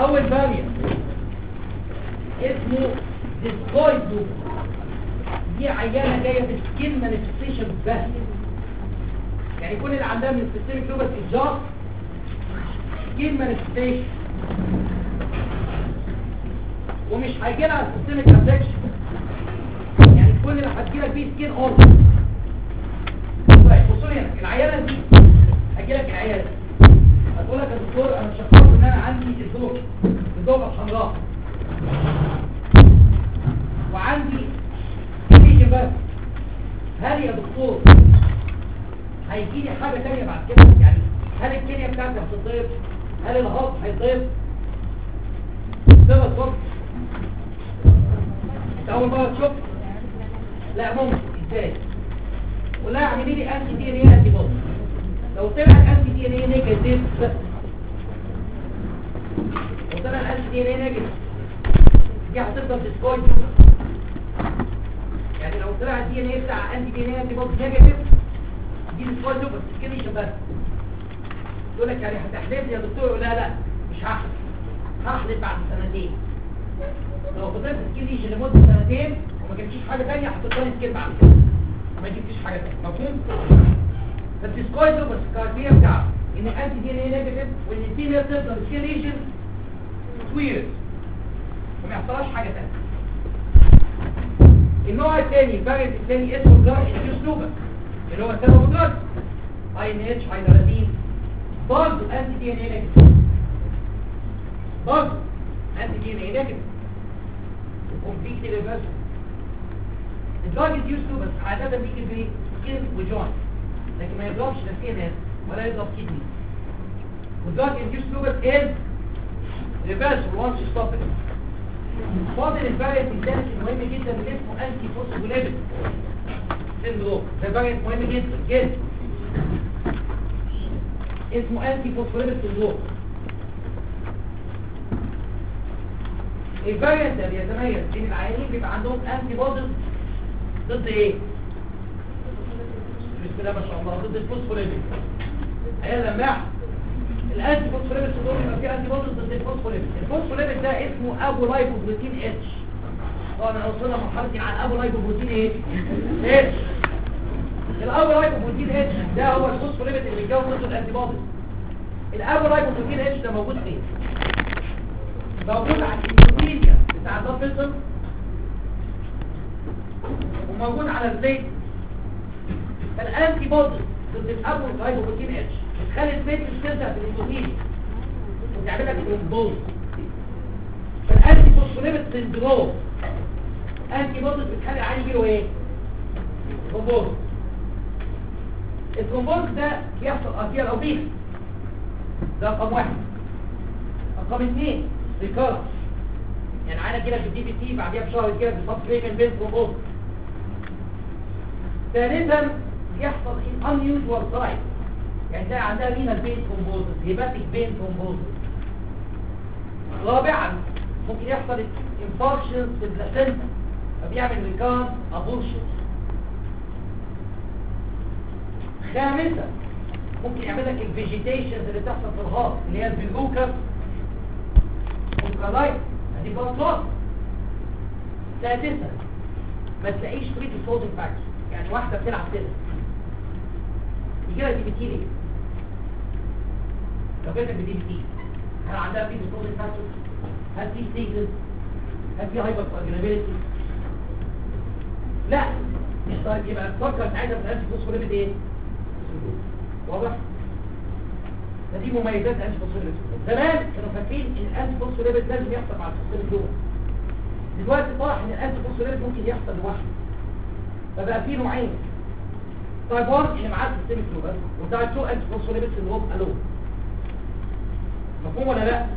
اول فاريانت اسمه ديسكويد لوب دي عيانه جايه بسكين مانيفستيشن بس يعني كل اللي عندها من السيستميك لوبس الجار سكين مانيفستيشن ومش هيجي لها سيستميك افكشن يعني كل اللي هتجي لك فيه سكين اورد طيب بصوا لي هنا العيانه دي هجي لك العيانه هتقول لك يا دكتور انا شخصت ان انا عندي الذوق الذوق الحمراء وعندي فيجي بس هل يا دكتور هيجي لي حاجه ثانيه بعد كده يعني هل الكليه بتاعتي هتتضرب هل الهضم هيتضرب ده بالظبط انت اول مره تشوف لا ممكن ازاي ولا اعملي لي انتي دي ان ايه انتي بودي لو طلع الانتي دي ان ايه نيجاتيف لو طلع الانتي دي ان ايه نيجاتيف دي هتفضل ديسكويد يعني لو طلع الدي ان ايه بتاع انتي دي ان ايه انتي بودي نيجاتيف دي ديسكويد بس كده بس يقول لك يعني هتحلف لي يا دكتور لا لا مش هحلف هحلف بعد سنتين لو فضلت سكيليش لمده سنتين وما جبتيش حاجه ثانيه هتفضلي سكيل بعد كده ما جبتيش حاجه ثانيه مفهوم بس سكويد بس الكارتيه بتاعه ان الانتي دي ان ايه نيجاتيف وان الفيميل تفضل سكيليشن تويرز وما يحصلهاش حاجه ثانيه النوع الثاني الفاريانت الثاني اسمه جار انديوس لوبس اللي هو سبب جار اي ان اتش هيدرازين برضه انتي دي ان ايه نيجاتيف برضه انتي دي ان ايه نيجاتيف وكومبليتلي ريفرس الدراج يوز تو بس عاده بيجي في سكين وجوينت لكن ما يضربش لا سي ان اس ولا يضرب كدني والدراج يوز تو بس از ريفرس وانس ستوب فاضل الفاريانت الثالث المهم جدا اللي اسمه انتي فوسفوليبيد سيندروم ده فاريانت مهم جدا جدا اسمه انتي فوسفوليبيد سيندروم الفاريانت ده بيتميز ان العيانين بيبقى عندهم انتي بوديز ضد ايه بسم الله ما شاء الله ضد الفوسفوليبيد عيان لماح الانتي فوسفوليبيد سيندروم يبقى فيه انتي بوديز ضد الفوسفوليبيد الفوسفوليبيد ده اسمه ابو لايبوبروتين اتش طبعا وصلنا مرحله عن ابو لايبوبروتين ايه اتش الابو لايبوبروتين اتش ده هو الفوسفوليبيد اللي بيتكون ضد الانتي بوديز الابو لايبوبروتين اتش ده موجود فين موجود على الانسولين بتاع الضغط الصفر وموجود على الزيت فالانتي بودي ضد الابو اللايبوبروتين اتش بتخلي الزيت مش تلزق في الانسولين وتعمل لك ترومبوز فالانتي فوسفوليبيد سندروم انتي بودي بتخلي العيان يجيله ايه ترومبوز الترومبوز ده بيحصل ارتيال او بيخ ده رقم واحد رقم اثنين ريكارنس يعني عايز اجي لك الدي بي تي بعديها بشهر كده بالظبط بريكن بين ترومبوز ثالثا يحصل ان unusual سايت يعني تلاقي عندها رينال بين ترومبوز هيباتيك بين ترومبوز رابعا ممكن يحصل انفاركشن في البلاسنتا فبيعمل ريكارد ابورشن خامسا ممكن يعمل لك الفيجيتيشنز اللي بتحصل في الهارت اللي هي البلوكر والكلايت دي بطلات سادسا ما تلاقيش بريد فوزن فاكتور يعني واحدة بتلعب كده يجي لها دي بي تي ليه؟ لو جاتك بدي بي تي هل عندها بريد فوزن فاكتور؟ هل في ستيجز؟ هل في هايبر كواجنابيلتي؟ لا طيب يبقى تفكر ساعتها في الانتي فوسفوليبيد ايه؟ واضح؟ فدي مميزات الانتي فوسفوليبيد زمان كانوا فاكرين ان الانتي فوسفوليبيد لازم يحصل مع الفوسفوليبيد جوه دلوقتي طرح ان الانتي فوسفوليبيد ممكن يحصل لوحده فبقى في نوعين تايب 1 اللي معاه سيستميك لوبس وتايب 2 انتي فوسفوليبيد سندروم الون مفهوم ولا لا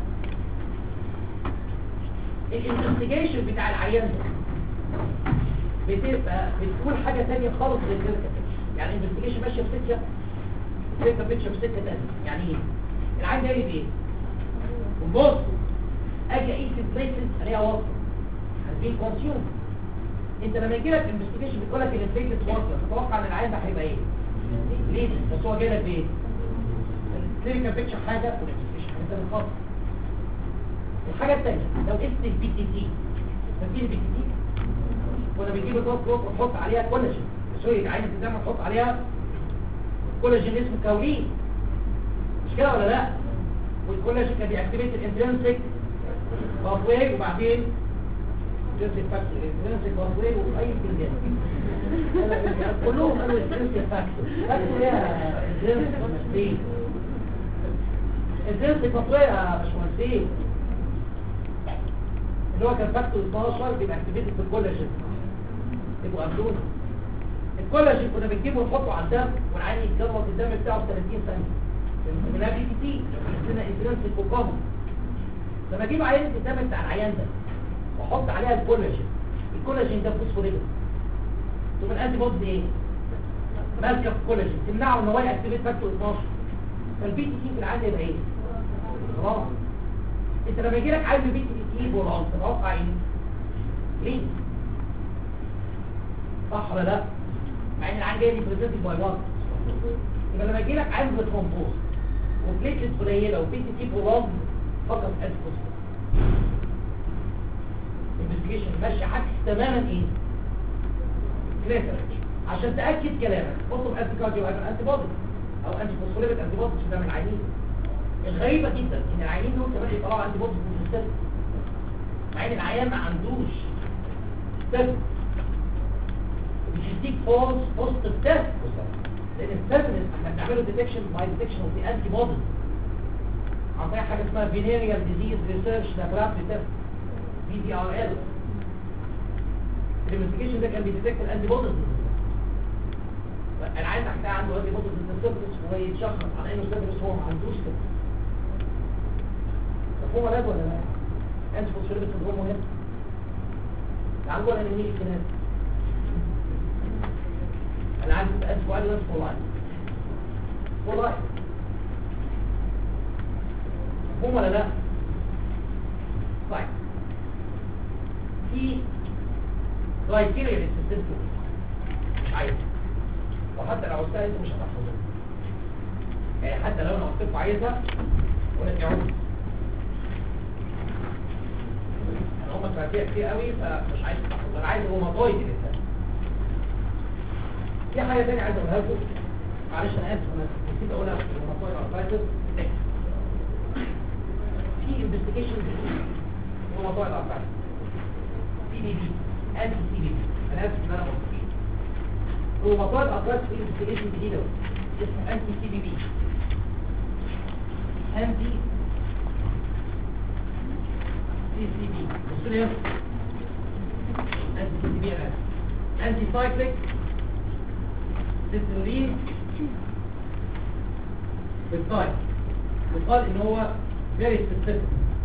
الانفستيجيشن بتاع العيان ده بتبقى بتكون حاجه ثانيه خالص غير كده يعني الانفستيجيشن ماشيه في سكه سكه ماشيه في سكه ثانيه يعني ايه العين ده ايه وبص اجي اقيس البليتلت الاقيها واصله هتبين كونسيوم انت لما يجي لك انفستيجيشن بتقول لك ان البليتلت واصله تتوقع ان العين ده هيبقى ايه ليه بس هو جاي لك بايه الكلينيكال بيكتشر حاجه والانفستيجيشن حاجه ثانيه خالص الحاجه الثانيه لو قست البي تي تي فاكرين البي تي تي كنا بنجيب الدوت كلوك ونحط عليها كولاجين سوري عين الدم ونحط عليها كولاجين اسمه كاولين مش كده ولا لا والكولاجين كان بيأكتيفيت الانترنسك باثواي وبعدين انترنسك فاكتور الانترنسك باثواي واي بتنجان كلهم قالوا انترنسك فاكتور فاكتور ايه يا انترنسك الانترنسك باثواي يا باشمهندسين اللي هو كان فاكتور 12 بيبقى اكتيفيتد في الكولاجين يبقوا قبلونا الكولاجين كنا بنجيبه ونحطه على الدم والعين يتجلط الدم بتاعه في 30 ثانيه من بي تي تي عندنا انترنسك وكومن لما اجيب عينه الدم بتاع العيان ده واحط عليها الكولاجين الكولاجين ده فوسفوريبل ثم الانتي بودي ايه ماسكه في الكولاجين تمنعه ان هو ياكتيفيت فاكتور 12 فالبي تي تي في العاده يبقى ايه خلاص انت لما يجي لك عين بي تي تي بوران تتوقع ايه ليه صح ولا لا مع ان العين جايه دي بريزنتد باي وات يبقى لما يجي لك عين بترومبوز وبليتلت قليله وبي تي تي بوران فقط اسكوس الانفستيجيشن ماشي عكس تماما ايه كليتر عشان تاكد كلامك اطلب انتي كارديو انتي بودي او انتي فوسفوليبيد انتي بودي عشان تعمل عينين الغريبه جدا ان العيانين دول كمان يطلعوا انتي بودي كونسيستنت مع ان العيان ما عندوش تست مش يديك فولس بوزيتيف تيست لان التست احنا بنعمله ديتكشن باي ديتكشن اوف ذا انتي بودي عن طريق حاجه اسمها فينيريال ديزيز ريسيرش لابراتوري تيست في دي ار ال الانفستيجيشن ده كان بيديتكت الانتي بوديز انا عايز احكي عنده انتي بوديز سيرفيس ويتشخص على انه سيرفيس هو ما عندوش كده مفهوم ولا ولا لا انت فوسفوريبس هو مهم تعالوا ولا نميل الكلام انا عايز اسال سؤال بس والله والله مفهوم ولا لا طيب في كرايتيريا للسيستم مش عايز وحتى لو قلتها انت مش هتحفظها يعني حتى لو انا قلت لكم عايزها ولا تعود يعني هم كرايتيريا كتير قوي فمش عايز تحفظ انا عايز روماتويد للسيستم في حاجه ثانيه عايز اقولها لكم معلش انا اسف انا نسيت اقولها في الروماتويد ارثرايتس في انفستيجيشن روماتويد ارثرايتس سي بي بي انتي سي بي بي انا اسف ان انا قلت روماتويد ارثرايتس في انفستيجيشن جديده اسمه انتي سي بي بي انتي سي سي بي بصوا لي انتي سي سي بي انا انتي سايكليك سيستولين بالطيب يقال ان هو very specific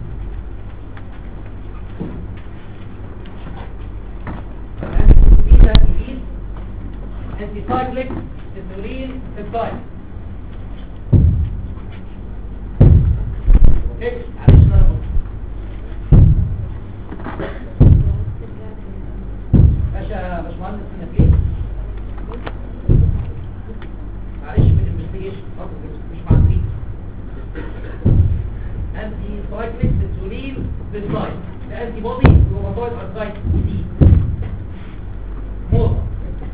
بيتا جديد انتي سايكليك سيستولين بالطيب اوكي معلش انا بقول باشا باشمهندس نبيل معلش من الانفستيجيشن خاطر مش معروفين انتي سايكليك سيتولين بالزايد ده انتي بودي روماتويد ارثرايتس جديد موضة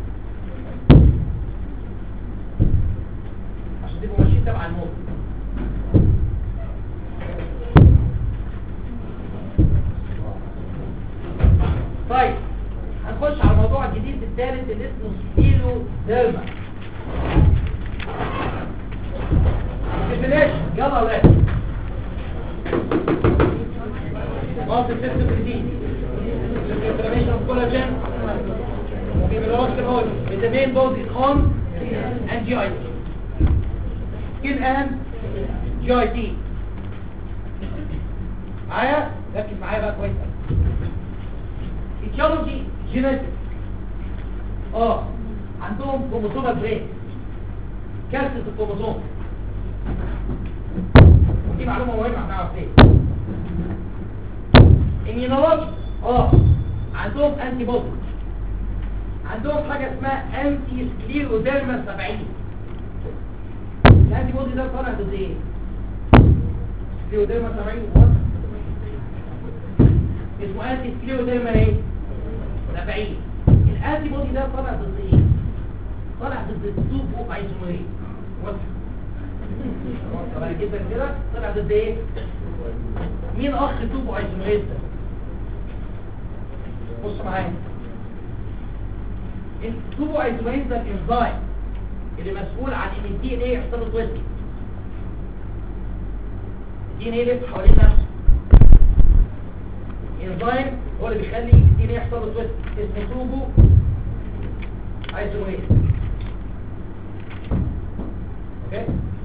عشان تبقوا ماشيين تبع الموضة طيب هنخش على الموضوع الجديد الثالث اللي اسمه سبيلو ديرما بلاش يلا ولاد مالتي سيستم جديد انفلاميشن اوف كولاجين وبيبلوس كروز with the main body on and GI skin and GIT معايا ركز معايا بقى كويس اتيولوجي جينيتك اه عندهم كروموسوم بريك كارثه الكروموسوم ودي معلومه مهمه هنعرف ليه immunology اه عندهم انتي بودي عندهم حاجه اسمها انتي سكليروديرما 70 الانتي بودي ده طالع ضد ايه سكليروديرما 70 وات اسمه انتي سكليروديرما ايه نافعين الانتي بودي ده طالع ضد ايه طالع ضد السوبو ايزوميريز واضح طبعا جدا كده طلع ضد ايه مين اخ توبو ايزوميريز ده بص معايا التوبو ايزوميريز ده الانزايم اللي مسؤول عن ان الدي ان ايه يحصل له تويست الدي ان ايه يلف حوالين نفسه الانزيم هو اللي بيخلي الدي ان ايه يحصل له تويست اسمه توبو ايزوميريز اوكي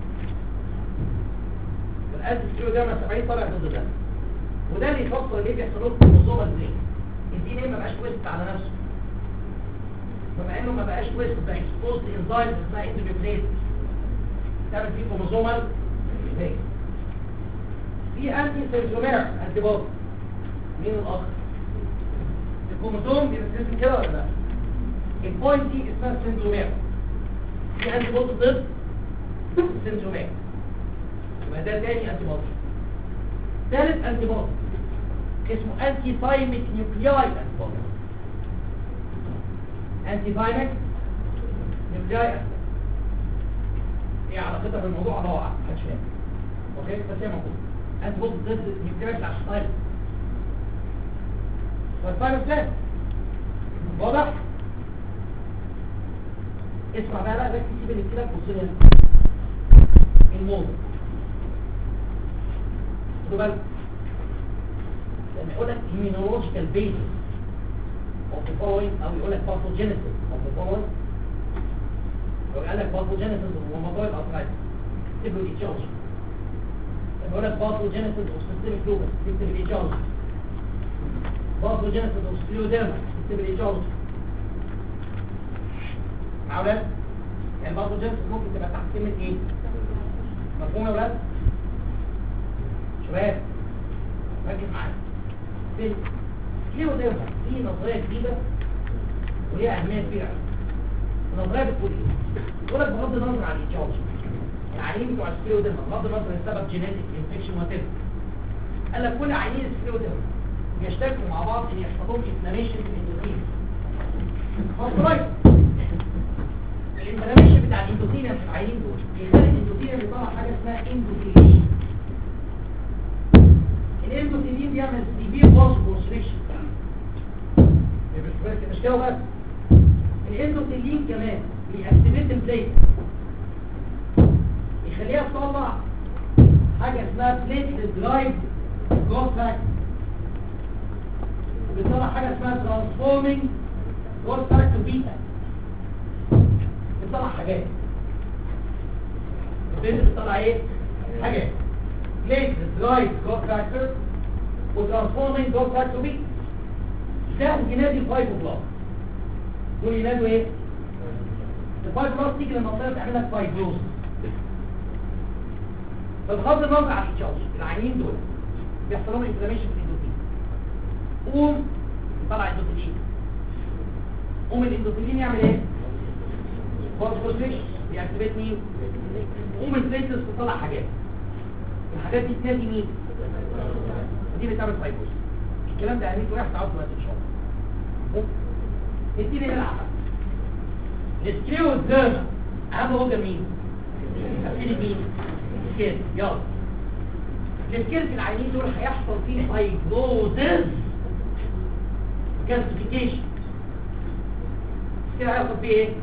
الألف كيلو ده ما 70 طالع ضد ده وده اللي يفسر ليه بيحصل له كروموسوم ازاي الدي ان ايه ما بقاش تويست على نفسه بما انه ما بقاش تويست بقى اكسبوز لانزايم اسمها اندوبيبليت تعمل فيه كروموسومال ازاي في انتي سيرزومير انتي بودي مين الاخر الكروموسوم بيبقى اسمه كده ولا لا البوينت دي اسمها سيرزومير في انتي بودي ضد السيرزومير يبقى ده تاني انتي بودي ثالث انتي بودي اسمه انتي ثايميك نيوكلياي انتي بودي انتي ثايميك نيوكلياي ايه علاقتها بالموضوع الله اعلم محدش فاهم اوكي بس هي موجوده انتي بودي ضد النيوكلياي بتاع الثايميك والثايميك ده واضح اسمع بقى لا بس سيب اللي كده بص لي هنا. الموضوع خدوا بالك لما يقول لك immunological basis of the following او يقول لك pathogenesis of the following لو قال لك pathogenesis of rheumatoid arthritis تكتب له etiology لما يقول لك pathogenesis of systemic lupus تكتب له etiology pathogenesis of scleroderma تكتب له etiology مع اولاد يعني pathogenesis ممكن تبقى تحت كلمه ايه مفهوم يا اولاد شباب ركز معايا في السكليروديرما دي نظريه جديده وليها اهميه كبيره النظريه بتقول ايه؟ بتقول لك بغض النظر عن الايتيولوجي العيانين بتوع السكليروديرما بغض النظر عن السبب جينيتك انفكشن وات قال لك كل عيانين السكليروديرما بيشتركوا مع بعض ان يحصل لهم انفلاميشن في الاندوثيل فاسترايت الانفلاميشن بتاع الاندوثيل في العيانين دول بيخلي الاندوثيل يطلع حاجه اسمها اندوثيلين الاندوثيلين بيعمل سيفير فاز كونستريكشن مش كده بس الاندوثيلين كمان بيأكتيفيت البليت يخليها تطلع حاجه اسمها بليتلت درايف جروث فاكتور وبيطلع حاجه اسمها ترانسفورمينج جروث فاكتور بيتا بيطلع حاجات البنت بتطلع ايه حاجات ليت درايف جروث فاكتور وترانسفورمينج جروث فاكتور بيتا ده ينادي الفايبروبلاست دول ينادوا ايه الفايبروبلاست تيجي للمنطقه تعمل لك فايبروز فبغض النظر عن التشارج العينين دول بيحصل لهم انفلاميشن في الاندوثيل قوم يطلع اندوثيلين قوم الاندوثيلين يعمل ايه فاسفوسيشن بيأكتيفيت مين قوم البليتلز تطلع حاجات الحاجات دي تنادي مين دي بتعمل فايبروز الكلام ده هنيجي واحد تعرفوا بس ان شاء الله اديني نلعب السكيو الديرما اهم هو مين ابتدي مين السكيل يلا السكيل في العينين دول هيحصل فيه فايبروزز كالسيفيكيشن السكيل هيحصل فيه ايه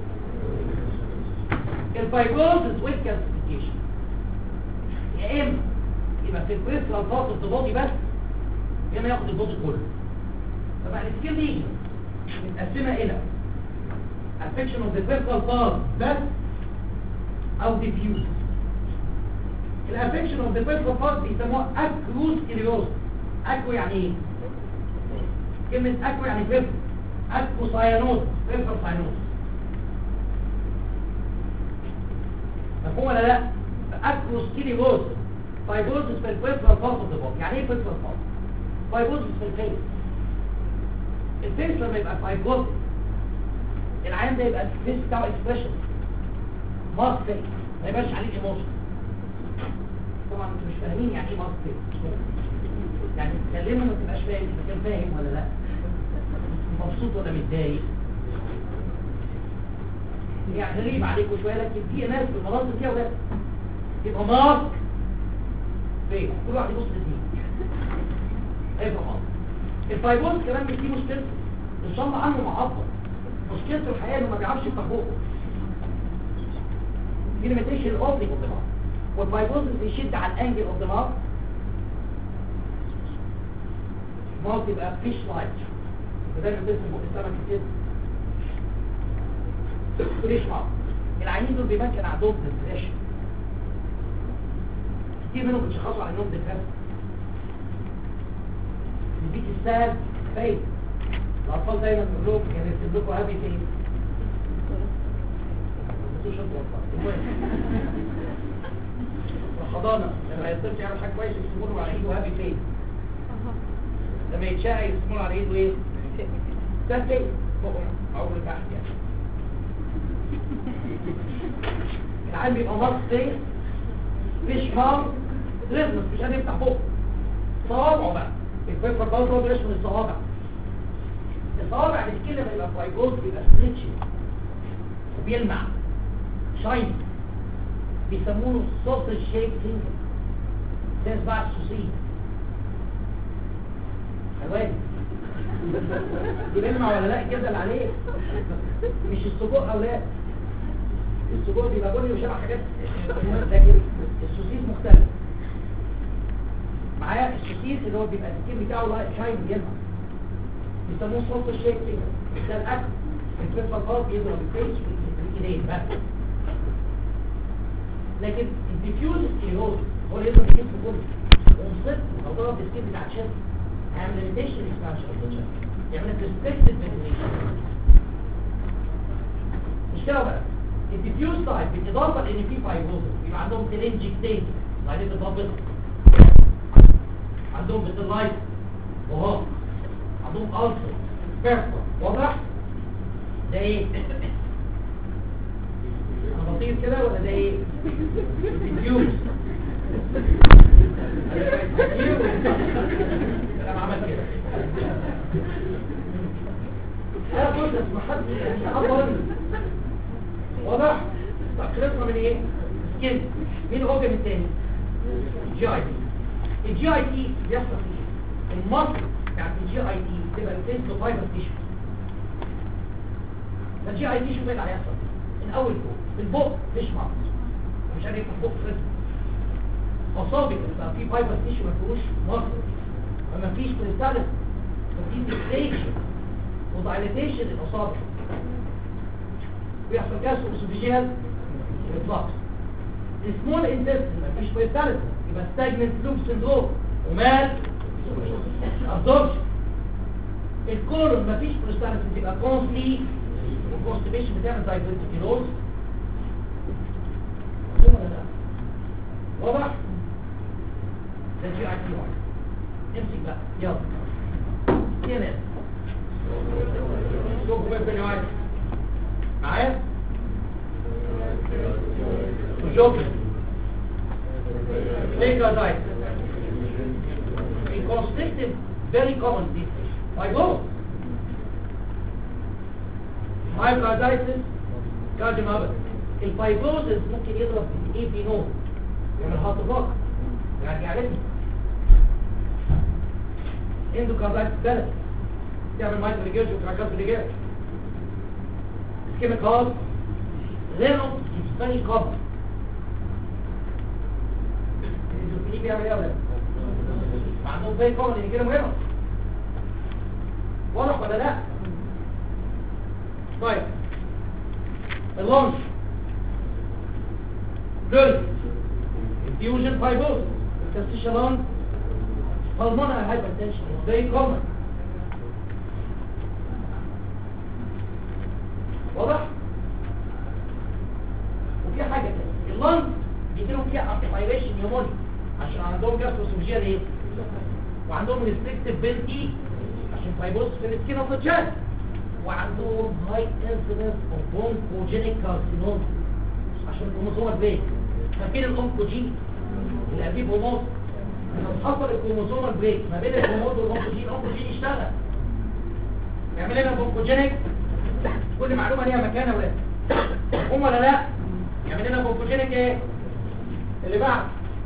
الفايبروزز والكالسيفيكيشن يا اما يبقى في البريسرال فاصل الضباطي بس يا اما ياخد البوز كله طبعا السكيل دي متقسمه الى affection of the peripheral part بس او diffuse الافكشن اوف ذا peripheral part بيسموها اكروس اليوز اكو يعني ايه كلمه اكو يعني peripheral اكو ساينوز peripheral ساينوز مفهوم ولا لا اكروس كيليوز فايبروزس في البريفرال بارت اوف ذا بودي يعني ايه بريفرال بارت فايبروزس في الفيس الفيس لما يبقى فايبروزس العين ده يبقى الفيس بتاعه اكسبريشن ماسك فيس ما يبقاش عليه ايموشن طبعا انتوا مش فاهمين يعني ايه ماسك فيس يعني تكلمه ما تبقاش فاهم اذا كان فاهم ولا لا مبسوط ولا متضايق يعني غريب عليكم شويه لكن في ناس في المناطق دي اولاد يبقى ماسك فين كل واحد يبص للدين هيبقى ماسك الفايبوز كمان مش دي مشكلته ان شاء الله عنه معبر مشكلته الحقيقه انه ما بيعرفش يفتح بقه دي ليميتيشن الاوبننج اوف ذا ماوث والفايبوز بيشد على الانجل اوف ذا ماوث الماوث يبقى فيش لايت وده اللي بيسمى السمك كده فريش ماوث العيانين دول بيبان كان عندهم ديبريشن كتير منهم بيتشخصوا على انهم ديبريشن البيت السهل فايد الاطفال دايما بيقول لهم كان يرسم لكم هابي فين الحضانه لما يصير يعمل حاجه كويسه يرسموا له على ايده هابي فين لما يتشاء يرسموا له على ايده ايه ده فين فوق او تحت يعني العيال بيبقى مارك فين فيش مارك ريزمس مش قادر يفتح بقه صوابعه بقى الفيفر برضه بيرش من الصوابع الصوابع مش كده بيبقى فايبروز بيبقى ستريتشي وبيلمع شاين بيسمونه سوسج شيك فينجر ده اسمها السوسيه حلواني دي بيلمع ولا لا كده اللي عليه مش السجق اولاد السجق بيبقى بني وشبه حاجات لكن السوسيس مختلف معايا السوسيس اللي هو بيبقى السكين بتاعه لايت شاين بيلمع بيسموه صوت الشيك فينجر ده الاكل الفيفر الفاض بيضرب الفيس بالايدين بس لكن الديفيوز ستيروز هو اللي يضرب الجسم كله ومصد او ضرب السكين بتاع الشد هيعمل ليميتيشن اكسبانشن اوف ذا شد يعمل ريستريكتد فنتيليشن مش كده بقى الديفيوز تايب بالاضافه لان في فايبروز بيبقى عندهم تلينجكتين وبعدين بتضبط عندهم بتلايت وهو عندهم ألسر بيرفر واضح ده ايه انا بطير كده ولا ده ايه ديفيوز انا عملت كده انا كنت اسمع حد يعني واضح طب خلصنا من ايه سكين مين الاوجن التاني جي اي تي الجي اي تي بيحصل فيه المصر بتاعت الجي اي تي تبقى الفيس فايبر تيشو الجي اي تي شو بقى هيحصل من اول فوق البق مش مصر مش عارف يفتح بق فرد اصابع بقى في فايبر تيشو ما فيهوش مصر فما فيش كريستالس ففي ديكتيشن ودايليتيشن الاصابع بيحصل كاس اوكسجين اطلاق السمول انتستين مفيش كريستالس يبقى ستاجننت لوب سندروم ومال ابزوربشن الكولون مفيش كريستالس بتبقى كونسلي والكونستيبيشن بتعمل دايفرتيكيلوز واضح ده جي اي تي واحد امسك بقى يلا كده شوفوا بقى في النهايه معايا وجوكر ليكازايت الكونستريكتيف very common disease فايبروز مايوكاردايتس كارديوميوباثي الفايبروزس ممكن يضرب الاي بي نود يعني هارت بلوك يعني عرفنا اندوكاردايتس بلد تعمل مايكرو ريجيرج وتراكات ريجيرج اسكيميك هارت غيره يستني كفر الانسولين بيعمل ايه يا ولاد؟ عندهم زي كفر اللي كده مهمه واضح ولا لا؟ طيب اللونش جلد infusion fibrosis interstitial pulmonary hypertension is very common واضح وفي حاجة تانية اللنج بيجيلهم فيها aspiration pneumonia عشان عندهم جاستروسوفيجيا ليه وعندهم restrictive belt E عشان فايبروس في السكين اوف ذا وعندهم high incidence of bronchogenic carcinoma عشان الكروموسوم البيت فاكرين الانكوجين اللي قبليه بوموس لو حصل الكروموسومال بريك ما بين الكروموسوم والاونكوجين الاونكوجين يشتغل يعمل لنا بونكوجينيك كل معلومه ليها مكان يا ولاد هم ولا لا يعمل لنا بونكوجينيك ايه اللي بعد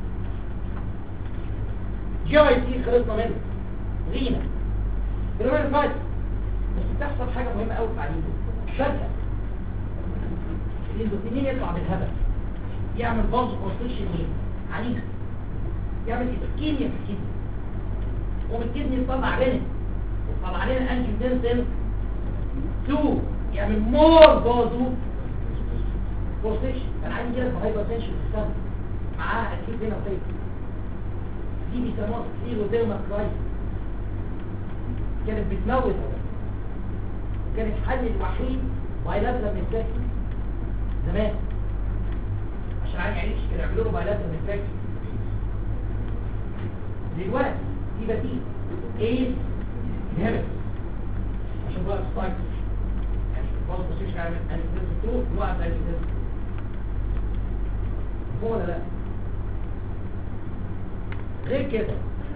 جي اي تي خلصنا منه غينا كمان فايت بس بتحصل حاجه مهمه قوي في التعليم فجاه الاندوكرينين يطلع بالهبل يعمل باظ كونستريشن ايه عنيف يعمل اسكيميا في الكدني ومن الكدني يطلع رينين يطلع علينا انجيوتنسين 2 يعمل مور بازو كونستريشن كان عندي كده في هايبرتنشن في السنه معاها اكيد هنا فيك دي بيسموها سيروتيرما كرايسيس كانت بتموت أولا. كان الحل الوحيد بايلاترال نفراكتي زمان عشان عين يعيش كانوا يعملوا له بايلاترال نفراكتي دلوقتي في بديل ايه انهبت عشان بقى ستايك يعني باص بوزيشن يعمل انتيديز 2 وقت انتيديز هو ولا لا غير كده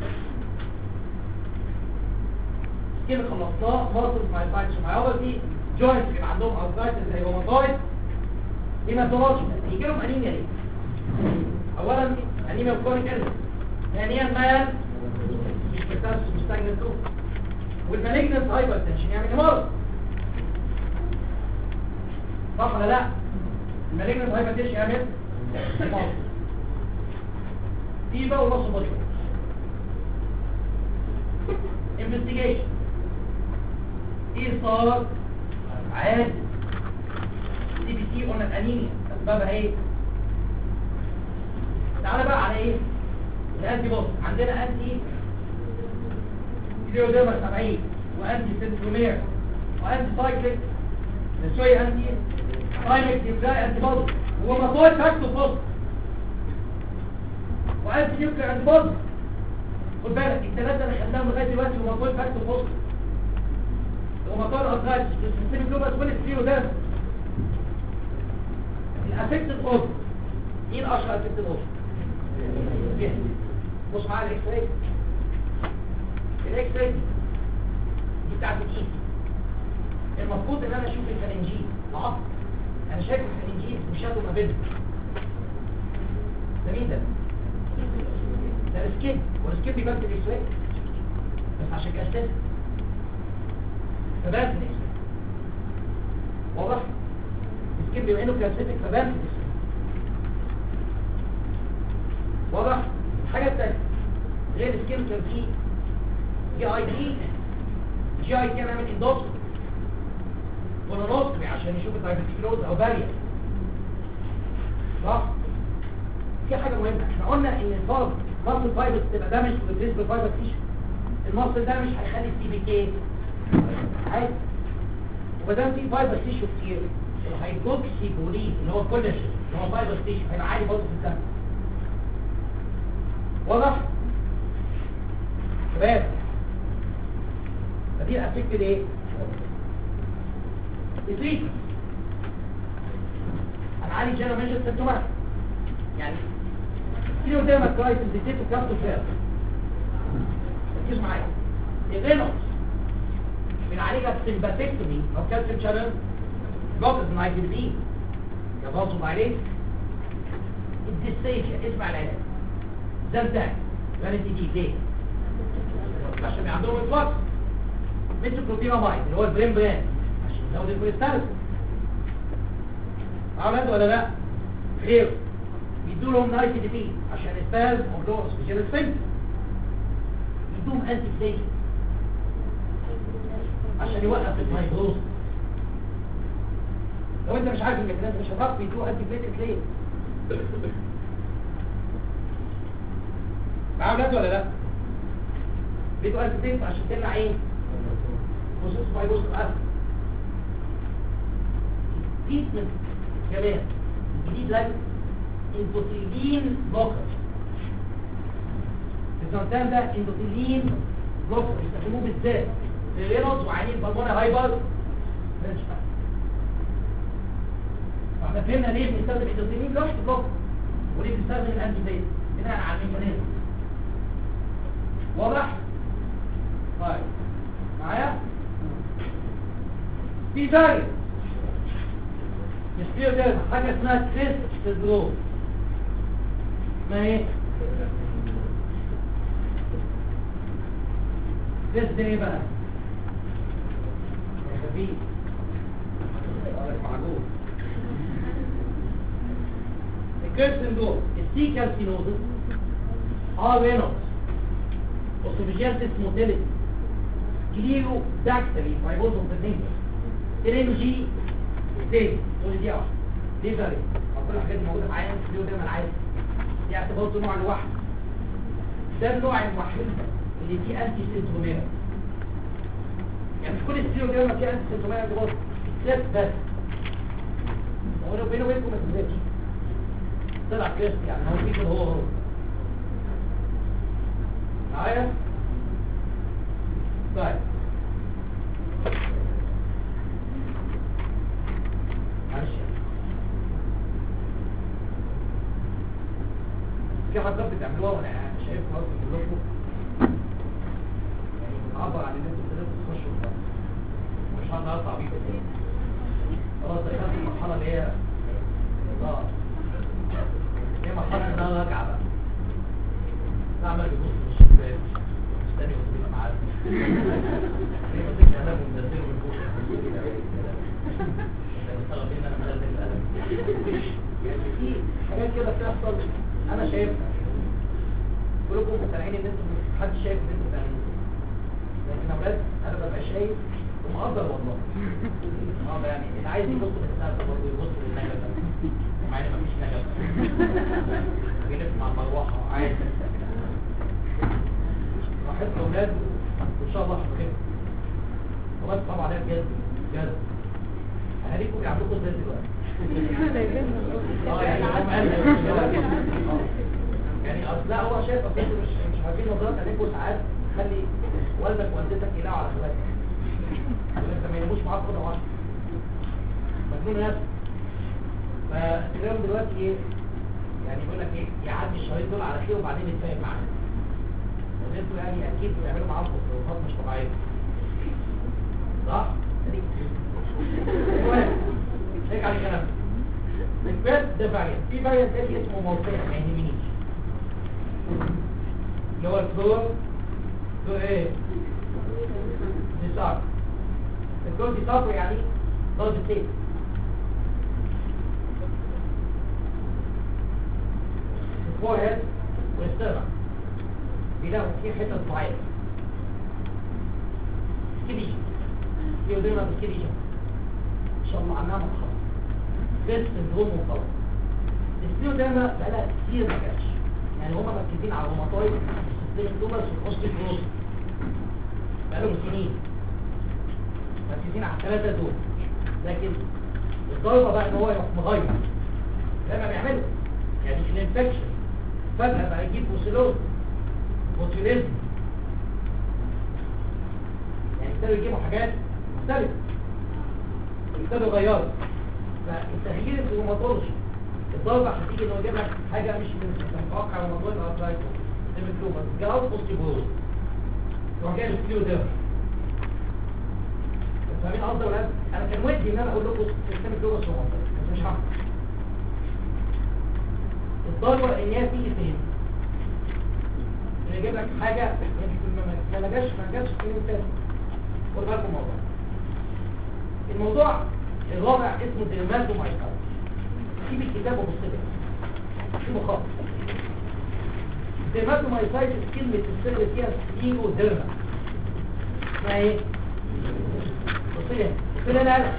كده خلصناه مصر مع الفايتس ومع دي جوينتس بيبقى عندهم اوزايتس زي روماتويد هيماتولوجي يجي لهم انيميا ليه اولا انيميا كوريك الف ثانيا مال مش بتاس مستجنن تو والمالجنس هايبرتنشن يعني مرض صح ولا لا المالجنس هايبرتنشن يعمل مرض في بقى ونص بطل investigation ايه صار عادي سي بي سي قلنا الانيميا اسبابها ايه تعالى بقى على ايه الانتي بص عندنا انتي اليوديرما 70 وانتي سنترومير وانتي سايكليك شويه انتي سايكليك يبقى انتي بوز وماتويد فاكتور بوز وانتي نيوكلير انتي بوز خد بالك الثلاثه اللي خدناهم لغايه دلوقتي هما كل فاكتور بوست ومطار ازاج السيستم جلوبال كل الزيرو ده الافكتد اوف مين اشهر افكتد اوف بص معايا الاكس راي الاكس راي دي بتاعت الايد المفروض ان انا اشوف الفرنجين العصب انا شايف الفرنجين وشادو ما بينهم ده مين ده؟ ده السكيب والسكيب بيبان في الاكس بس عشان كده استاذ فبان في الاكس واضح السكيب بما انه كاسيتك فبان في الاكس واضح الحاجه الثانيه غير السكيب كان فيه جي اي تي جي اي تي نعمل اندوسكوبي كولونوسكوبي عشان يشوف الدايبيتيكلوز او بارير صح في حاجه مهمه احنا قلنا ان الفرد مصل فايبرز تبقى دامج بالنسبه للفايبر تيشو المصل ده مش هيخلي السي بي كي عادي وما دام في فايبر تيشو كتير الهيدروكسي بولين اللي هو الكولاجين اللي هو فايبر تيشو هيبقى عالي برضه في الدم واضح؟ شباب فدي الافكت ايه؟ التريتمنت هنعالج جنرال ميجر سيمتومات يعني كيلو دايما كويس اديته كارتو فير ركزوا معايا الرينوس بنعالجها بسمباتكتومي او كالسيوم شانل بلوكز نايترين يا باصوا عليه الديستيجيا اسمع العلاج زلزال فالنتي دي ليه عشان عندهم الفلكس مثل بروبيرامايد اللي هو البرين برين عشان يزود الكوليسترول عملت ولا لا غيره يدوا لهم نايت دي بي عشان السباز موضوع سبيشال سفنكت يدوهم انتي بليت عشان يوقف الفايبروز لو انت مش عارف الميكانيزم مش هتعرف يدوه انتي بليت ليه معاه ولاد ولا لا بيدوا انتي بليت عشان تمنع ايه خصوص فايبروز الاسد تريتمنت كمان الجديد لك اندوتيلين بلوكر الزنتان ده اندوتيلين بلوكر يستخدموه بالذات للرينوس وعينين بالمونة هايبر احنا فهمنا ليه بنستخدم اندوتيلين بلوكر بلوكر وليه بنستخدم الانتي بناء على الميكانيزم في فارق السكليوديرما حاجة اسمها كريست سندروم ما هي كريست ده ايه بقى يا خفيف معجون الكريست سندروم السي كارسينوزس ار رينولدز اوسوفيجيالتس موتيليتي كليرو داكتري فايبوز اوف ذا فينجر ترينوجي ازاي تقول لي دي واحده ليه فرق ما كل الحاجات دي موجوده في عيان كليرو دايما عادي دي اعتبرته نوع لوحده ده النوع الوحيد اللي فيه انتي سينتوميرا يعني مش كل الكليرو دايما فيه انتي سينتوميرا دي بص كليب بس هو بينه وبينكم ما تنساش طلع كريست يعني هو في كده هو هو معايا طيب معلش في حاجات بتعملوها وانا شايف خلاص كلكم يعني بتعبر عن ان انتوا ابتديتوا تخشوا في مش هقدر اقطع بيكم تاني خلاص دخلت المرحله اللي هي اه هي مرحله ان انا ارجع بقى اعمل بيبص في الشباك مستني وصول معاه ليه ما تكش انا ومنزله من فوق مستغرب ان انا منزل القلم يعني في حاجات كده بتحصل انا شايفها كلكم مقتنعين ان انتم محدش شايف ان انتم بتعملوه لكن يا اولاد انا ببقى شايف ومقدر والله اه يعني اللي عايز يبص للسقف برضه يبص للنجف مع ان مفيش نجف بيلف مع المروحه عادي راحت الاولاد وان شاء الله هتخف وبس طبعا عليها بجد بجد اهاليكم يعملوا ازاي دلوقتي اه يعني هم قالوا يعني اصل لا هو شايف اصل انتوا مش مش عارفين نظرات عليكم ساعات خلي والدك ووالدتك يلاقوا على اخواتك انت ما يناموش معاك خد واحده مجنون نفسك فاليوم دلوقتي ايه يعني بيقول لك ايه يعدي الشهرين دول على خير وبعدين يتفاهم معاك لان انتوا يعني اكيد بتعملوا معاهم تصرفات مش طبيعيه صح؟ المهم نرجع للكلام البيت ده فاريانت في فاريانت تاني اسمه موضوع ما يهمنيش اللي هو الفلور فلور ايه؟ ديسار الفلور ديسار يعني ضرب التيب الفورهيد والسترنم بيلاقوا فيه حتت معينة سكيديشن في قدامنا بالسكيديشن ان شاء الله عنها متخلص بس سندروم وخلاص السكيو دايما بقالها كتير ما جاتش يعني هما مركزين على الروماتويد السيستم تومرز والاوستيوبروز بقالهم سنين مركزين على الثلاثة دول لكن الضربة بقى ان هو يروح مغير زي ما بيعملوا يعني الانفكشن فجأة بقى يجيب بوسيلوز بوتيوليزم يعني ابتدوا يجيبوا حاجات مختلفة ابتدوا يغيروا فالتغيير في الروماتولوجي الضربة هتيجي انه يجيب لك حاجة مش من متوقع روماتولوجي ارثرايتس ديمتروباس جاوب اوستيبروز يروح جاي السكيو ده فاهمين قصدي ولا لا؟ انا كان ودي ان انا اقول لكم سيستم الجلوباس روماتولوجي بس مش هعمل الضربة ان هي تيجي فين؟ يجيب لك حاجة ما جاش ما جاش في يوم تاني خد بالكم الموضوع الموضوع الرابع اسمه ديرماتومايكايتس سيب الكتاب وبص له سيبه خالص ديرماتومايكايتس كلمة السر فيها سيرو ديرما اسمها ايه؟ بص لي بص لي انا قالك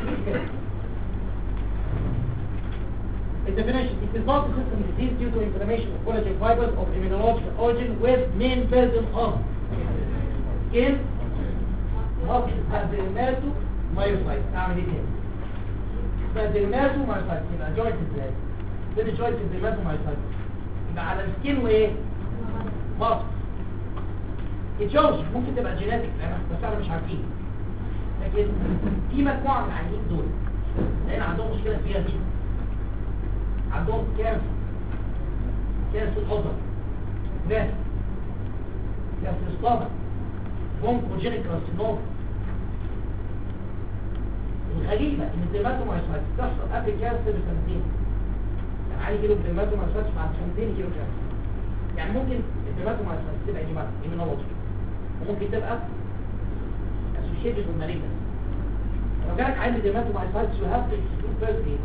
The definition it is not a system disease due to inflammation of collagen fibers of immunological origin with main burden of skin of dermatomyositis اعمل ايه تاني؟ فالدرماتومايسايتس يبقى جوينت ازاي؟ فين الجوينت الدرماتومايسايتس؟ يبقى على السكين وايه؟ مصر يتشوش ممكن تبقى جيناتيك بس احنا مش عارفين لكن في مجموعه من العيانين دول لان عندهم مشكله فيها دي عندهم كانسر كانسر الحضر ناس كانسر الصدر بونكوجينيك كارسينوما الغريبة ان الديرماتومايسايتس تحصل قبل الكانسر بسنتين يعني عادي يجيله الديرماتومايسايتس بعد سنتين يجيله كانسر يعني ممكن الديرماتومايسايتس تبقى ايه بقى ايمونولوجي وممكن تبقى associated with malignancy لو جالك عندي dermatomyositis you have to exclude first aid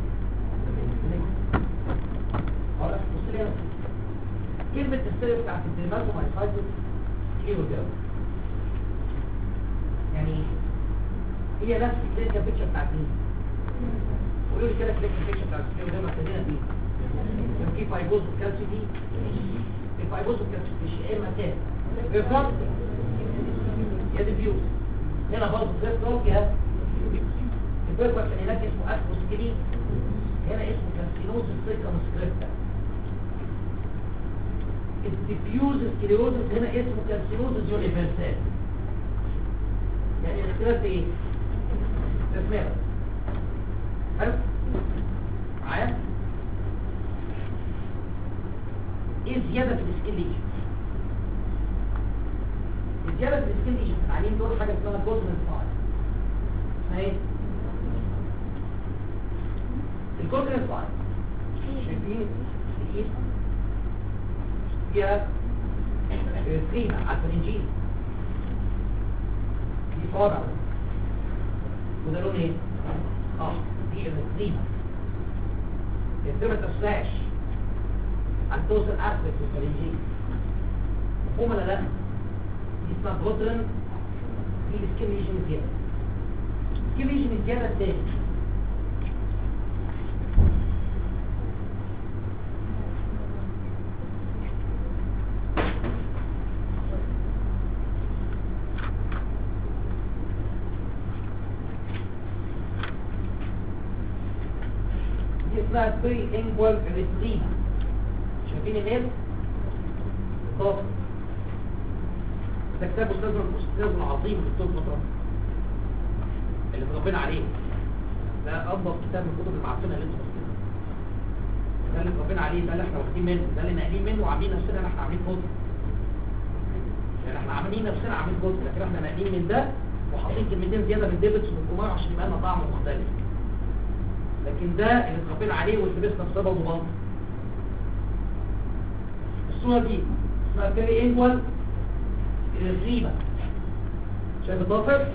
هقول لك بص لي هنا كلمة السر بتاعت الدرماتومايسايتس كيلو جو يعني هي نفس الكلينيكال بيكتشر بتاعت مين؟ قولوا لي كده الكلينيكال بيكتشر بتاعت الكيلو جو ابتدينا بيه كان في فايبوز كالسيتي الفايبوز كالسيتي يا اما كان بيفرق يا ديفيوز هنا برضه زي فلوك يا البيركوس اللي هناك اسمه اثروسكلين هنا اسمه كارسينوز سيركمسكريبتا الديفيوز سكليروزس هنا اسمه كارسينوز يونيفرسال يعني الاختلاف في ايه؟ تسمية حلو؟ معايا؟ ايه الزيادة في السكين ليجن؟ الزيادة في السكين ليجن التعليم دول حاجة اسمها جوزمنت فايل اسمها ايه؟ الجوزمنت فايل شايفين الايد فيها سريمة على الفرنجين دي صابع وده لون ايه؟ اه دي السريمة السريمة تسلاش عن توصل اسفل في الفرنجين مفهوم ولا لا؟ دي اسمها بروترن دي السكين ليجن الزيادة السكين ليجن الزيادة التاني دي اسمها بري انجوال ريستريما شايفين النيل؟ بالظبط ده كتاب استاذ الاستاذ العظيم دكتور مطرف اللي متربينا عليه ده افضل كتاب من الكتب المعفنه اللي انتوا بصيتها ده اللي متربينا عليه ده اللي احنا واخدين منه ده اللي ناقلين منه وعاملين نفسنا ان احنا عاملين كتب يعني احنا عاملين نفسنا عاملين كتب لكن احنا ناقلين من ده وحاطين كلمتين زياده من ديفيدز والكومار عشان يبقى لنا طعم مختلف لكن ده اللي اتربينا عليه واللبسنا بسببه برضه الصوره دي اسمها بيري انجوال الريبة شايف الضافر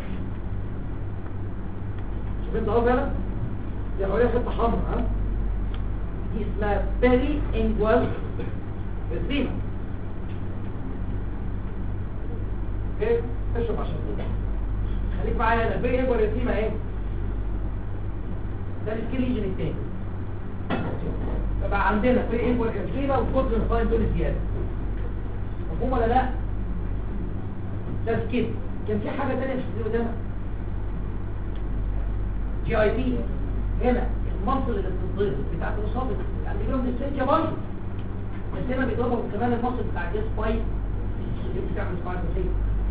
شايفين الضافر هنا دي حواليها خطة حمراء ها دي اسمها بيري انجوال الريبة اوكي اشرب عشان كده خليك معايا هنا بيري انجوال الريبة ايه ده السكيل ليجن التاني فبقى عندنا بيري انجوال الريبة والكوتر الفاين دول زيادة مفهوم ولا لا؟ تذكير كان في حاجة تانية في الفيديو ده جي اي بي هنا المنطقة اللي بتتضرب بتاعت الإصابة يعني بيجيلهم السنجة برضه بس هنا بيضربوا كمان المنطقة بتاع الجيس باي اللي بتعمل سبايد بسيط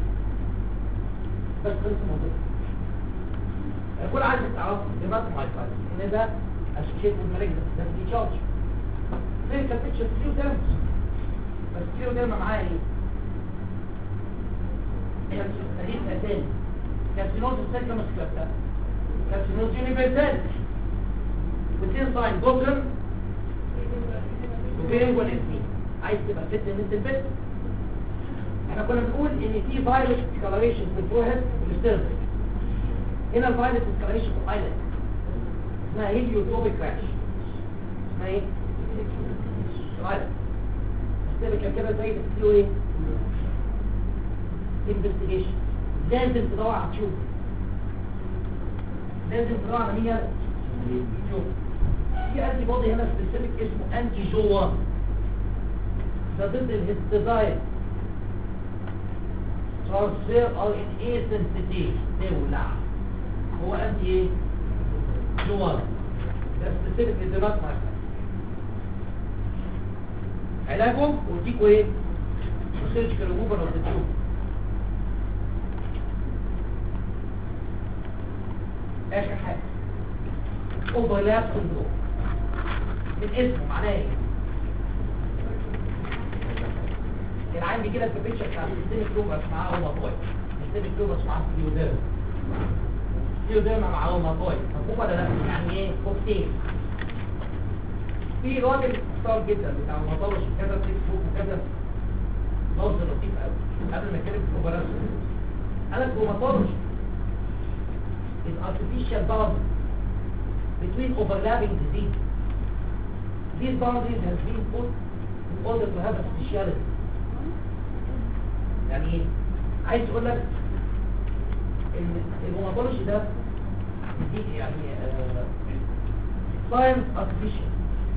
بس خلص الموضوع كل عايز تعرف دماغ ماي فايل ان ده اسوشيت بالمالجنس ده في تشارج زي كان بيتشر فيو تيرمز بس فيو تيرم معاه ايه تاريخ أساسي كارسينوز السكة مسكتة كارسينوز يونيفرسال واثنين ساين بوكر وبين والاثنين عايز تبقى فت ان انت الفت احنا كنا بنقول ان في فيروس سكالريشن في الفوهد والستيرن هنا الفيروس سكالريشن في الايلاند اسمها هيليوتروبيك كراش اسمها ايه؟ الايلاند السيركل كده زي بتقولوا ايه؟ investigation لازم تدور على تشوف لازم تدور على مين تشوف في انتي بودي هنا سبيسيفيك اسمه انتي جو 1 ده ضد الهستيزايد ترانسفير ار ان اي سنسيتيف تولع هو انتي ايه جو 1 ده سبيسيفيك للدماغ علاجه وديكوا ايه سيرجيكال ريموفر اوف ذا تيوب اخر حاجة اوفرلاب سندروم من اسمه معناه ايه كان عندي كده البيتشر بتاع السيستميك لوبس معاه اوما بوي السيستميك لوبس معاه سيوديرم سكيوديرما مع روماتويد مفهوم ولا لا يعني ايه كوكتيل في راجل محترم جدا بتاع روماتولوجي كذا تكست بوك وكذا نظر لطيف قوي قبل ما اتكلم في الاوبراسيون قال لك روماتولوجي is artificial boundary between overlapping disease these boundaries have been put in order to have a speciality يعني ايه عايز اقول لك ان الروماتولوجي ده دي يعني ساينس ارتفيشال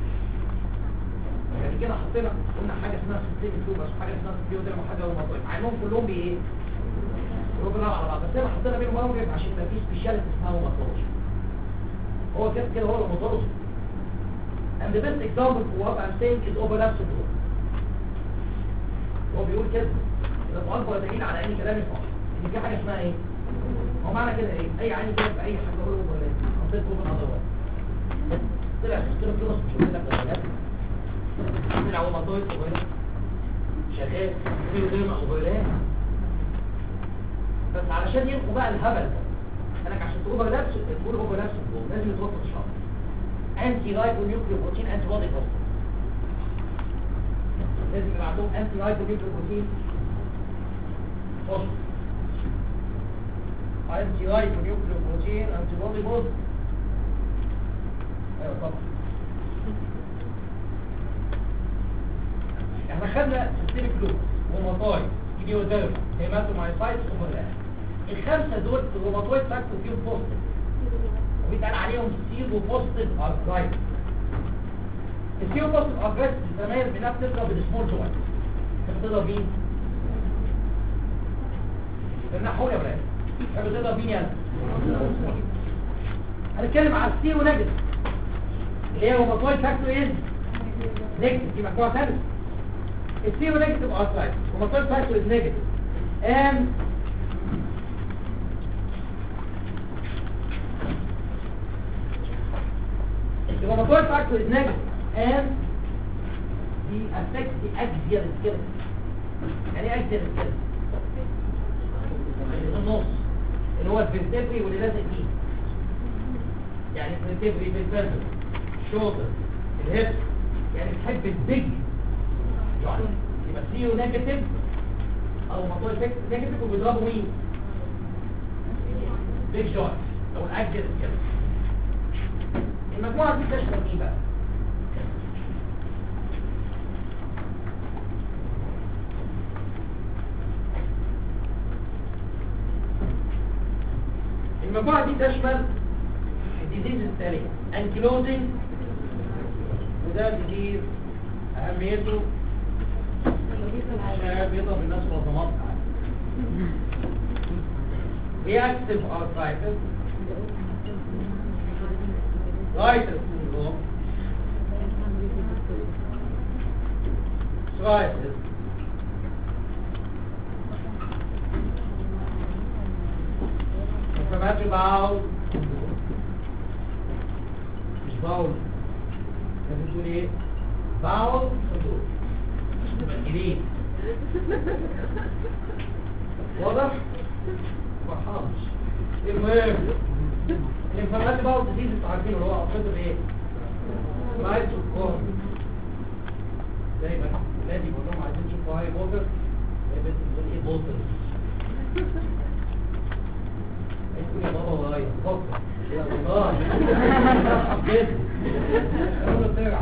يعني كده حطينا قلنا حاجه اسمها سيستم توبس وحاجه اسمها سبيودرم وحاجه روماتويد مع انهم كلهم بايه بروجرام على بعض بس احنا حطينا بينهم موقف عشان يبقى في سبيشاليتي اسمها روماتولوجي هو كده كده هو روماتولوجي and the best example for what I'm saying is overlap syndrome هو بيقول كده ده اكبر دليل على ان كلامي صح ان في حاجه اسمها ايه هو معنى كده ايه اي عين كده في اي حاجه اقول له ولا حطيت اوبن اذر طلع مشكله في نص مش هقول لك بس طلع هو مطويت صغير شغال في غير صغيرين بس علشان يلقوا بقى الهبل ده قالك عشان تقول نفس تقول هو نفس لازم يتوصل الشعر انتي رايبو نيوكليو بروتين انتي بودي بوست لازم يبقى عندهم انتي رايبو نيوكليو بروتين بوست انتي رايبو نيوكليو بروتين انتي بودي بوست ايوه طبعا احنا خدنا سيستميك لوب ومطايد كيميوثيرابي هيماتومايسايتس ومرلاح الخمسه دول الروماتويد فاكتور فيهم بوستيف وبيتقال عليهم سيرو بوستيف ارثرايتس السيرو بوستيف ارثرايتس بتتميز بانها بتضرب السمول جوينت بتضرب مين؟ النحول يا ولاد تحب تضرب مين يعني؟ هنتكلم على السيرو نيجاتيف اللي هي روماتويد فاكتور ايه؟ نيجاتيف دي مجموعه ثالثه السيرو نيجاتيف ارثرايتس روماتويد فاكتور از نيجاتيف and the rheumatoid factor is negative and the affects the axial skeleton يعني ايه axial skeleton اللي في النص اللي هو الفرتبري واللي لازق فيه يعني الفرتبري في الفرتبري الشولدر الهيب يعني تحب البيج يعني يبقى سيرو نيجاتيف او موضوع نيجاتيف وبيضربوا مين بيج جوينت او الاكسل سكيلتون المجموعه دي تشمل ايه بقى المجموعه دي تشمل الديزيز التاليه انكلوزنج وده ديزيز اهميته عشان بيضرب الناس والضمات reactive arthritis Reiter syndrome psoriasis inflammatory bowel مش باول لازم تقول ايه باول syndrome تبقى جديد واضح؟ فرحان المهم الانفلامات بقى والديزيز انتوا عارفينه اللي هو اصله ايه؟ رايت والكورن زي ما النادي بيقول لهم عايزين تشوفوا هاي بوتر زي بنت بتقول ايه بوتر تقول يا بابا ورايا بوتر يا والله حبيت قالوا له ترجع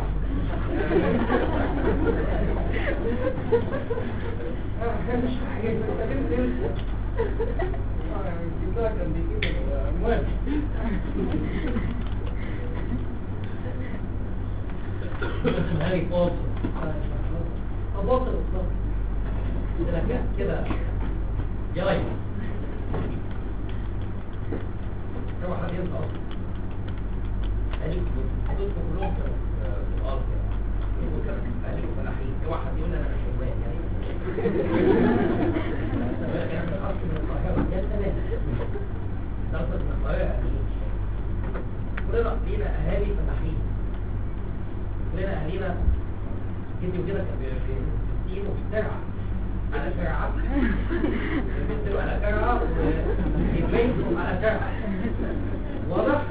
مش حاجة انت كنت كان بيجيب المهم هاري بوتر بوتر كده كده جاي هو حد ينسى اصلا هديكم هديكم كلهم في الارض هديكم فلاحين اوعى حد يقول انا مش شغال يعني كلنا لينا اهالي فلاحين كلنا اهالينا جدي وكده كان بيستين وفي الزرع على زرعات بيستوا على زرعة ويبيتوا على زرعة واضح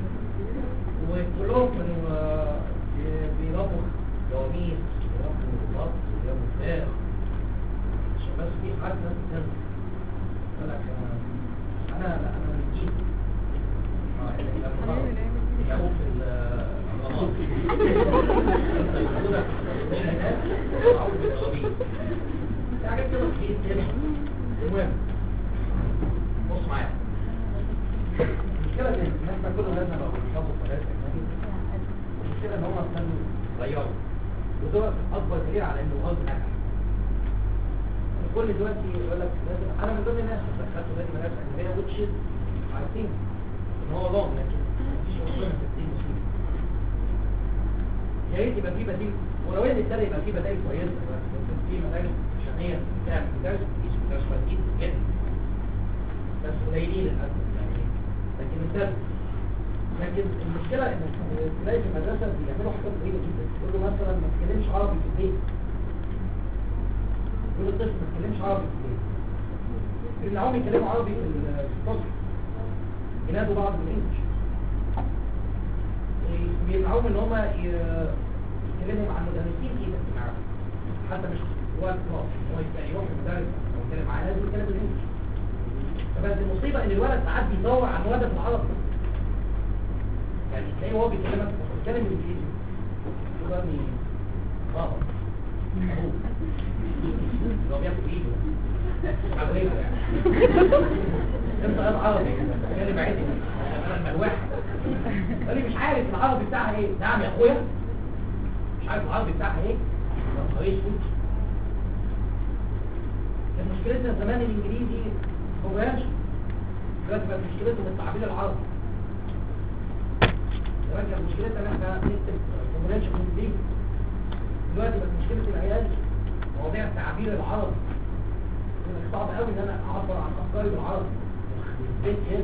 وكلهم كانوا آه، بيربوا جواميس بيربوا بط بيربوا فراخ عشان بس في حد ناس بتنزل يقول لك آه، انا لا انا من الجيل اه اللي بيلعبوا بيلعبوا في الاغراض انت يقولك الناس بيلعبوا بالجواميس في حاجات كده كتير كده المهم بص معايا المشكلة ان احنا كل ولادنا بقوا بيشربوا فراخ اجنبي المشكلة ان هم ابتدوا يغيروا وده اكبر دليل على انه غلط نجح كل دلوقتي يقول لك لازم انا من ضمن الناس اللي دخلت ولادي مدارس اجنبيه which is I think ان هو wrong لكن مفيش مشكله في الدين مسلم يا ريت يبقى في بديل ولو ان ابتدى يبقى في بدائل كويسه بس في مدارس شاميه بتعمل مدارس كويس مدارس كويسين جدا بس قليلين للاسف يعني لكن ابتدى لكن المشكله ان تلاقي في المدرسه بيعملوا حاجات غريبه جدا يقول له مثلا ما تتكلمش عربي في البيت يقول للطفل ما تتكلمش عربي في البيت بيمنعوهم يتكلموا عربي في ال- في الفصل ينادوا بعض بالانجلش بيمنعوهم ان هم يتكلموا مع المدرسين في الاجتماعات حتى مش جوه الكلاس هو يبقى يروح المدرس او يتكلم معاه لازم يتكلم بالانجلش فبس المصيبه ان الولد ساعات بيدور على مواده في العربي يعني تلاقيه هو بيكلمك بيتكلم انجليزي يقول له يا ابني بابا ابوك اللي هو بياخد ايده حبيبه يعني انت قال عربي كلمة عدل انا الملوحة قال لي مش عارف العربي بتاعها ايه نعم يا اخويا مش عارف العربي بتاعها ايه يا رئيس فوت كان مشكلتنا زمان الانجليزي ما بقاش دلوقتي بقت مشكلتهم التعبير العربي زمان كانت مشكلتنا ان احنا نكتب كومبريشن انجليزي دلوقتي بقت مشكلة العيال مواضيع التعبير العربي يقول لك صعب قوي ان انا اعبر عن افكاري بالعربي البيت